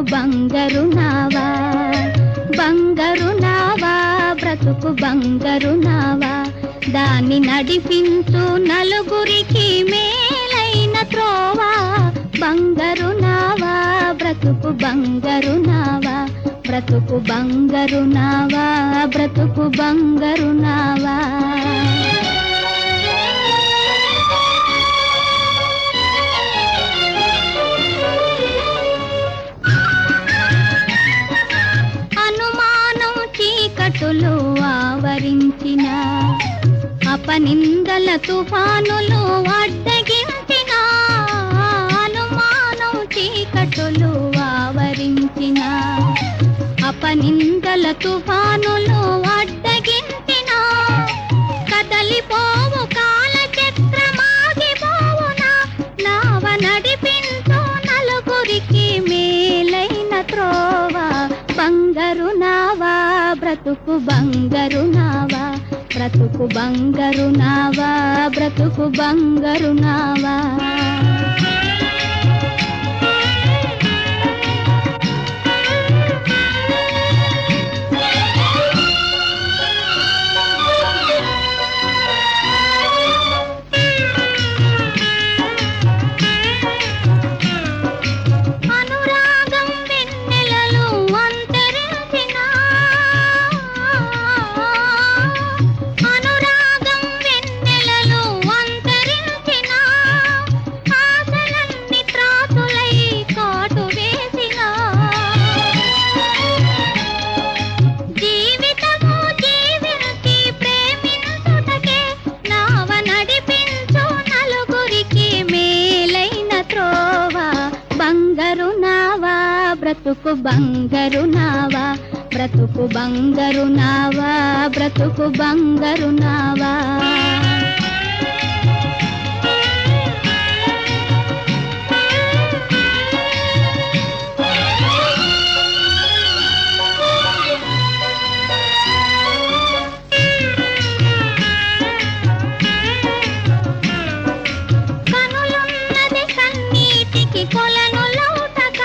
బంగారు నావా బంగారు నావా బ్రతుకు బంగారు నావా దాన్ని నడిపించు నలుగురికి మేలైన త్రోవా బంగారు నావా బ్రతుకు బంగారు నావా బ్రతుకు బంగారు నావా బ్రతుకు బంగారు నావా అనుమానం చీకటులు ఆవరించిన అపనిందల తుఫానులు అడ్డగించిన అనుమానం చీకటులు ఆవరించిన అపనిందల తుఫానులు అడ్డగించిన కదలిపోవు కాల చక్రమాగిపోవునా నావ నడిపించు నలుగురికి మేలైన త్రోవ బంగారు నావా బ్రతుకు బంగారు నావా బ్రతుకు బంగారు నావా బ్రతుకు బంగారు నావా అనురాగం వెన్నెలలు అంతరించిన అనురాగం వెన్నెలలు అంతరించిన ఆశలన్నీ త్రాసులై కాటు వేసిన జీవితము జీవించి ప్రేమించుటకే నావ నడిపించు నలుగురికి మేలైన త్రోవ బంగారు నావా బ్రతుకు బంగారు నావా బ్రతుకు బంగారు నావా బ్రతుకు బంగారు నావా కనులున్నది కన్నీటికి కొలను లౌటగా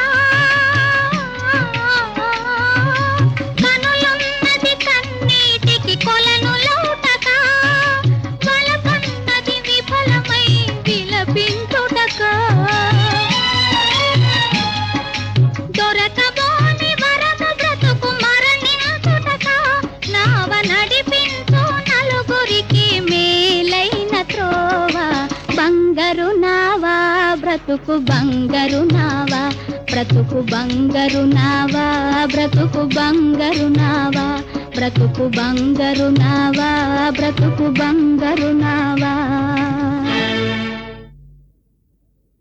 కనులున్నది కన్నీటికి కొలను లౌటగా వలపన్నది విఫలమై విలపించుటగా దొరకబోని వరద బ్రతుకు మరణించుటగా నావ నడిపించు నలుగురికి మేలైన త్రోవ బంగారు నావా బ్రతుకు బంగారు నావా బ్రతుకు బంగారు నావా బ్రతుకు బంగారు నావా బ్రతుకు బంగారు నావా బ్రతుకు బంగారు నావా